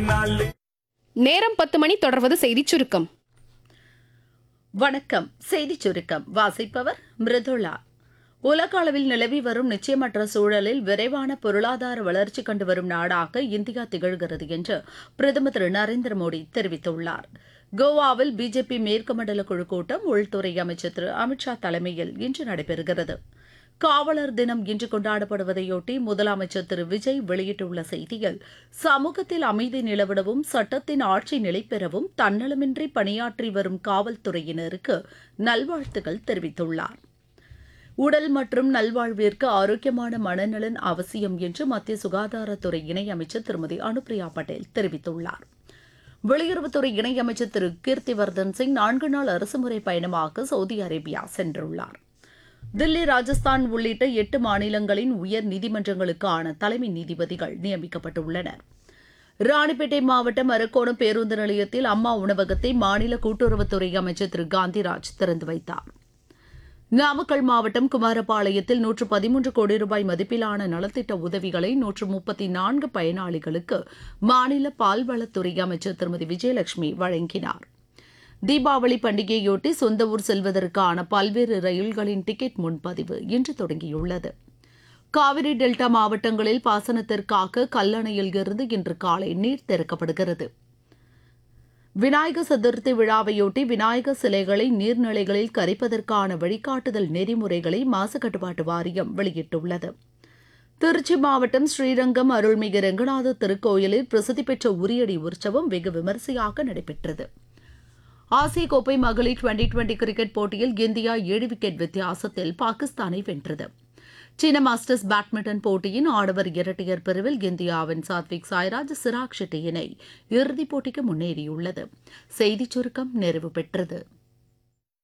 நாலு நேரம் பத்து மணி தொடர்வது செய்திச் சுருக்கம் வணக்கம் செய்திச் சுருக்கம் வாசிப்பவர் மிருதுளா உலக அளவில் நிலவி வரும் நிச்சயமற்ற சூழலில் விரைவான பொருளாதார வளர்ச்சி கண்டு வரும் நாடாக இந்தியா திகழ்கிறது என்று பிரதமர் திரு நரேந்திர மோடி தெரிவித்துள்ளார் கோவாவில் பிஜேபி மேற்கு மண்டல குழு கூட்டம் உள்துறை அமைச்சர் திரு அமித்ஷா தலைமையில் இன்று நடைபெறுகிறது காவலர் தினம் இன்று கொண்டாடப்படுவதையொட்டி முதலமைச்சர் திரு விஜய் வெளியிட்டுள்ள செய்தியில் சமூகத்தில் அமைதி நிலவிடவும் சட்டத்தின் ஆட்சி நிலைபெறவும் தன்னலமின்றி பணியாற்றி வரும் காவல்துறையினருக்கு நல்வாழ்த்துகள் தெரிவித்துள்ளார் உடல் மற்றும் நல்வாழ்விற்கு ஆரோக்கியமான மனநலன் அவசியம் என்று மத்திய சுகாதாரத்துறை இணையமைச்சர் திருமதி அனுப்பிரியா பட்டேல் தெரிவித்துள்ளார் வெளியுறவுத்துறை இணையமைச்சர் திரு கீர்த்திவர்தன் சிங் நான்கு நாள் அரசுமுறை பயணமாக சவுதி அரேபியா சென்றுள்ளார் தில்லி ராஜஸ்தான் உள்ளிட்ட எட்டு மாநிலங்களின் உயர் நீதிமன்றங்களுக்கான தலைமை நீதிபதிகள் நியமிக்கப்பட்டுள்ளனர் ராணிப்பேட்டை மாவட்டம் அரக்கோணம் பேருந்து நிலையத்தில் அம்மா உணவகத்தை மாநில கூட்டுறவுத்துறை அமைச்சர் திரு காந்திராஜ் திறந்து வைத்தார் நாமக்கல் மாவட்டம் குமாரபாளையத்தில் நூற்று பதிமூன்று கோடி ரூபாய் மதிப்பிலான நலத்திட்ட உதவிகளை நூற்று முப்பத்தி நான்கு பயனாளிகளுக்கு மாநில பால்வளத்துறை அமைச்சர் திருமதி விஜயலட்சுமி வழங்கினார் தீபாவளி பண்டிகையொட்டி சொந்த ஊர் செல்வதற்கான பல்வேறு ரயில்களின் டிக்கெட் முன்பதிவு இன்று தொடங்கியுள்ளது காவிரி டெல்டா மாவட்டங்களில் பாசனத்திற்காக கல்லணையில் இருந்து இன்று காலை நீர் திறக்கப்படுகிறது விநாயகர் சதுர்த்தி விழாவையொட்டி விநாயகர் சிலைகளை நீர்நிலைகளில் கரைப்பதற்கான வழிகாட்டுதல் நெறிமுறைகளை மாசு கட்டுப்பாட்டு வாரியம் வெளியிட்டுள்ளது திருச்சி மாவட்டம் ஸ்ரீரங்கம் அருள்மிகு ரங்கநாத திருக்கோயிலில் பிரசித்தி பெற்ற உரியடி உற்சவம் வெகு விமரிசையாக நடைபெற்றது ஆசிய கோப்பை மகளிர் டுவெண்டி டுவெண்டி கிரிக்கெட் போட்டியில் இந்தியா ஏழு விக்கெட் வித்தியாசத்தில் பாகிஸ்தானை வென்றது சீன மாஸ்டர்ஸ் பேட்மிண்டன் போட்டியின் ஆடவர் இரட்டையர் பிரிவில் இந்தியாவின் சாத்விக் சாய்ராஜ் சிராக் ஷெட்டி இணை இறுதிப் போட்டிக்கு முன்னேறியுள்ளது செய்திச் சுருக்கம் நிறைவு பெற்றது